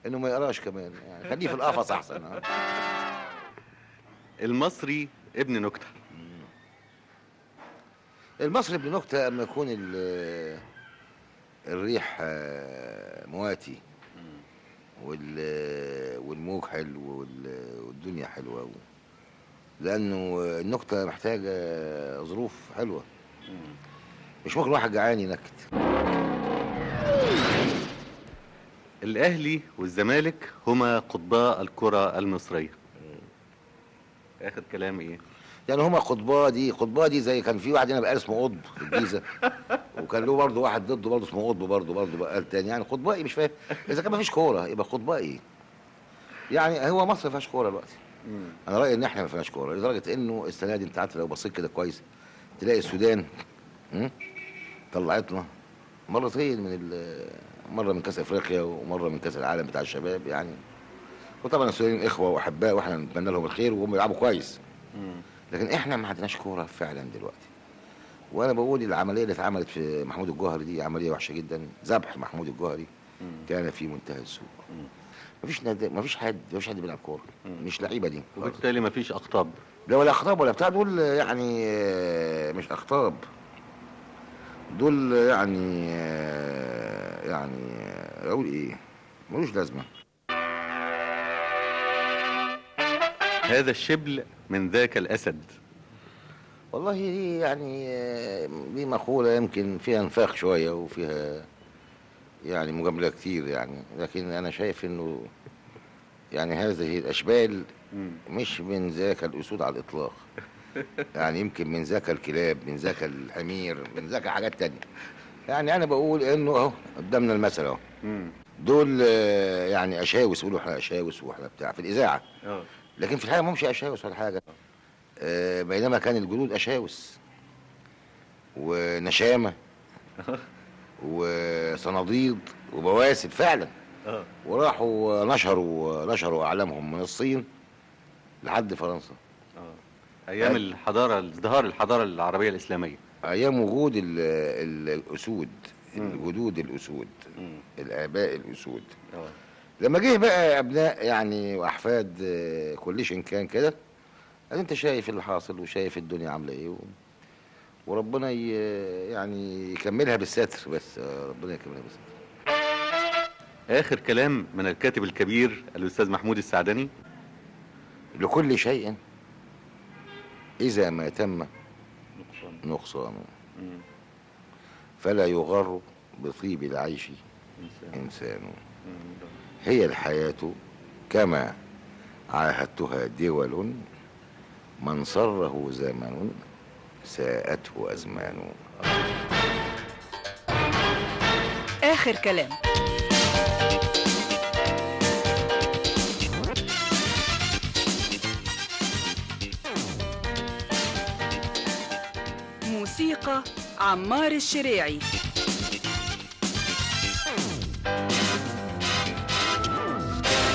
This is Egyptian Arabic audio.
انه ما يقراش كمان يعني خليه في القفص احسن ها المصري ابن نكتة المصري ابن نكته اما يكون ال- الريح آه، مواتي وال- والموج حلو وال- والدنيا حلوه و- لانه النكته محتاجه ظروف حلوه مش ممكن واحد جعان ينكت الأهلي والزمالك هما قطباء الكرة المصرية آخر كلام إيه؟ يعني هما قطباه دي قطباه دي زي كان في واحد هنا بقى اسمه قطب في الجيزه وكان له برضه واحد ضده برضه اسمه قطب برضه برضه بقى تاني يعني قطبائي مش فاهم اذا كان ما فيش كوره يبقى قطبائي يعني هو مصر ما فيهاش كوره دلوقتي انا رايي ان احنا ما فيناش كوره لدرجه انه السنه دي انت عارف لو بصيت كده كويس تلاقي السودان م? طلعتنا مرتين من ال- مره من كاس افريقيا ومره من كاس العالم بتاع الشباب يعني وطبعا السودانيين اخوه واحباء واحنا نتمنى لهم الخير وهم يلعبوا كويس لكن احنا ما عندناش كوره فعلا دلوقتي وانا بقول العمليه اللي اتعملت في محمود الجوهري دي عمليه وحشه جدا ذبح محمود الجوهري كان في منتهى السوء مفيش نادي مفيش حد مفيش حد بيلعب كوره مش لعيبه دي وبالتالي مفيش أقطاب لا ولا اخطاب ولا بتاع دول يعني آه، مش اخطاب دول يعني آه، يعني آه، اقول ايه ملوش لازمه هذا الشبل من ذاك الأسد والله دي يعني آه، دي مقولة يمكن فيها انفاق شوية وفيها يعني مجاملة كتير يعني لكن أنا شايف إنه يعني هذه الأشبال مش من ذاك الأسود على الإطلاق يعني يمكن من ذاك الكلاب من ذاك الحمير من ذاك حاجات تانية يعني أنا بقول إنه أهو قدامنا المثل أهو دول آه، يعني أشاوس يقولوا إحنا أشاوس وإحنا بتاع في الإذاعة اه لكن في الحقيقه ما همش اشاوس ولا حاجه آه، بينما كان الجنود اشاوس ونشامه وصناديد وبواسل فعلا اه وراحوا نشروا نشروا اعلامهم من الصين لحد فرنسا اه أيام الحضارة ازدهار الحضارة العربية الإسلامية ايام وجود ال- ال- الاسود الجدود الاسود الاباء الاسود اه لما جه بقى ابناء يعني واحفاد آه، كل شيء كان كده ادي انت شايف اللي حاصل وشايف الدنيا عامله ايه و... وربنا ي... يعني يكملها بالستر بس آه، ربنا يكملها بالستر آخر كلام من الكاتب الكبير الأستاذ محمود السعدني لكل شيء اذا ما تم نقصان نقصانه مم. فلا يغر بطيب العيش إنسان. انسان مم. هي الحياه كما عاهدتها دول من سره زمن ساءته ازمان آخر كلام موسيقى عمار الشريعي